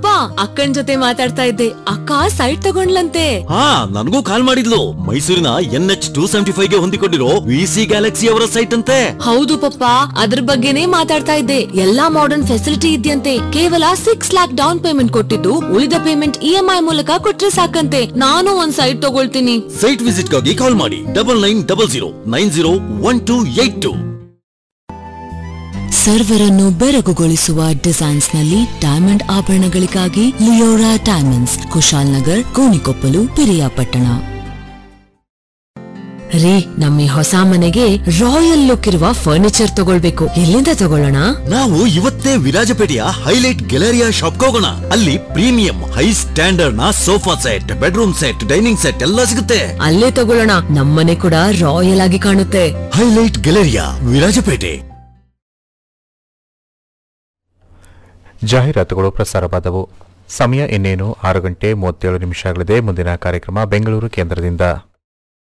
ಪಪ್ಪ ಅಕ್ಕನ್ ಜೊತೆ ಮಾತಾಡ್ತಾ ಇದ್ದೆ ಅಕ್ಕ ಸೈಟ್ ತಗೊಂಡ್ಲಂತೆ ಹಾ ನನಗೂ ಕಾಲ್ ಮಾಡಿದ್ಲು ಮೈಸೂರಿನ N H two seventy five ಗೆ ಹೊಂದಿಕೊಂಡಿರೋ ವಿ ಸಿ ಗ್ಯಾಲಕ್ಸಿ ಅವರ ಸೈಟ್ ಅಂತೆ ಹೌದು ಪಪ್ಪ ಅದ್ರ ಬಗ್ಗೆನೇ ಮಾತಾಡ್ತಾ ಇದ್ದೆ ಎಲ್ಲಾ ಮಾಡರ್ನ್ ಫೆಸಿಲಿಟಿ ಇದೆಯಂತೆ ಕೇವಲ ಸಿಕ್ಸ್ ಲ್ಯಾಕ್ ಡೌನ್ ಪೇಮೆಂಟ್ ಕೊಟ್ಟಿದ್ದು ಉಳಿದ ಪೇಮೆಂಟ್ ಇ ಎಂ ಐ ಮೂಲಕ ಕೊಟ್ರೆ ಸಾಕಂತೆ ನಾನು ಒಂದ್ ಸೈಟ್ ತಗೊಳ್ತೀನಿ ಸೈಟ್ ವಿಸಿಟ್ ಗಾಗಿ ಕಾಲ್ ಮಾಡಿ double nine double zero nine zero one two eight two ಸರ್ವರನ್ನು ಬೆರಗುಗೊಳಿಸುವ ಡಿಸೈನ್ಸ್ ನಲ್ಲಿ ಡೈಮಂಡ್ ಆಭರಣಗಳಿಗಾಗಿ ಲಿಯೋರಾ ಡೈಮಂಡ್ಸ್ ಕುಶಾಲ್ ನಗರ್ ಕೋಣಿಕೊಪ್ಪಲು ಪಿರಿಯಾಪಟ್ಟಣ ರೀ ನಮ್ಮ ಈ ಹೊಸ ಮನೆಗೆ ರಾಯಲ್ ಲುಕ್ ಇರುವ ಫರ್ನಿಚರ್ ತಗೊಳ್ಬೇಕು ಎಲ್ಲಿಂದ ತಗೊಳ್ಳೋಣ ನಾವು ಇವತ್ತೇ ವಿರಾಜಪೇಟೆಯ ಹೈಲೈಟ್ ಗ್ಯಾಲರಿಯಾ ಶಾಪ್ ಹೋಗೋಣ ಅಲ್ಲಿ ಪ್ರೀಮಿಯಂ ಹೈ ಸ್ಟ್ಯಾಂಡರ್ಡ್ ನ sofa set bedroom set dining set ಎಲ್ಲ ಸಿಗುತ್ತೆ ಅಲ್ಲೇ ತಗೊಳ್ಳೋಣ ನಮ್ಮನೆ ಕೂಡ ರಾಯಲ್ ಆಗಿ ಕಾಣುತ್ತೆ ಹೈಲೈಟ್ ಗ್ಯಾಲರಿಯಾ ವಿರಾಜಪೇಟೆ ಜಾಹೀರಾತುಗಳು ಪ್ರಸಾರವಾದವು ಸಮಯ ಇನ್ನೇನು ಆರು ಗಂಟೆ ಮೂವತ್ತೇಳು ನಿಮಿಷಗಳಿದೆ ಮುಂದಿನ ಕಾರ್ಯಕ್ರಮ ಬೆಂಗಳೂರು ಕೇಂದ್ರದಿಂದ